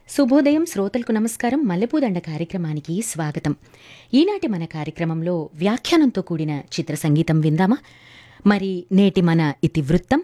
శుభోదయం శ్రోతలకు నమస్కారం మల్లెపూదండ కార్యక్రమానికి స్వాగతం ఈనాటి మన కార్యక్రమంలో వ్యాఖ్యానంతో కూడిన చిత్ర సంగీతం విందామా మరి నేటి మన ఇతివృత్తం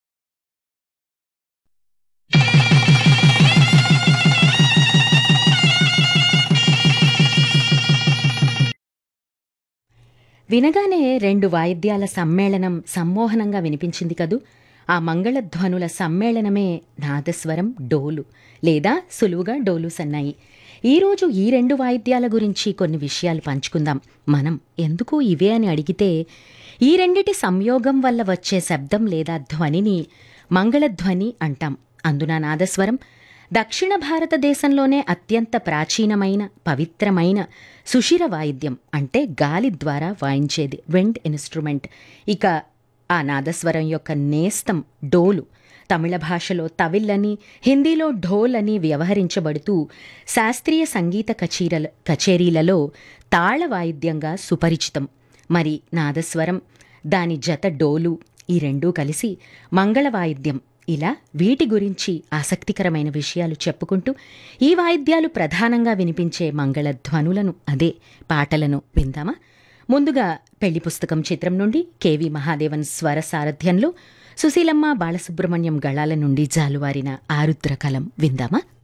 వినగానే రెండు వాయిద్యాల సమ్మేళనం సమ్మోహనంగా వినిపించింది కదూ ఆ మంగళధ్వనుల సమ్మేళనమే నాదస్వరం డోలు లేదా సులువుగా డోలు సన్నాయి ఈరోజు ఈ రెండు వాయిద్యాల గురించి కొన్ని విషయాలు పంచుకుందాం మనం ఎందుకు ఇవే అని అడిగితే ఈ రెండిటి సంయోగం వల్ల వచ్చే శబ్దం లేదా ధ్వనిని మంగళధ్వని అంటాం అందున నాదస్వరం దక్షిణ భారతదేశంలోనే అత్యంత ప్రాచీనమైన పవిత్రమైన సుషిర వాయిద్యం అంటే గాలి ద్వారా వాయించేది విండ్ ఇన్స్ట్రుమెంట్ ఇక ఆ నాదస్వరం యొక్క నేస్తం డోలు తమిళ భాషలో తవిల్లని హిందీలో ఢోల్ అని వ్యవహరించబడుతూ శాస్త్రీయ సంగీత కచీరల కచేరీలలో తాళ వాయిద్యంగా సుపరిచితం మరి నాదస్వరం దాని జత డోలు ఈ రెండూ కలిసి మంగళ వాయిద్యం ఇలా వీటి గురించి ఆసక్తికరమైన విషయాలు చెప్పుకుంటూ ఈ వాయిద్యాలు ప్రధానంగా వినిపించే మంగళ ధ్వనులను అదే పాటలను విందామా ముందుగా పెళ్లి పుస్తకం చిత్రం నుండి కెవి మహాదేవన్ స్వర సారథ్యంలో సుశీలమ్మ బాలసుబ్రహ్మణ్యం గళాల నుండి జాలువారిన ఆరుద్ర కలం విందామా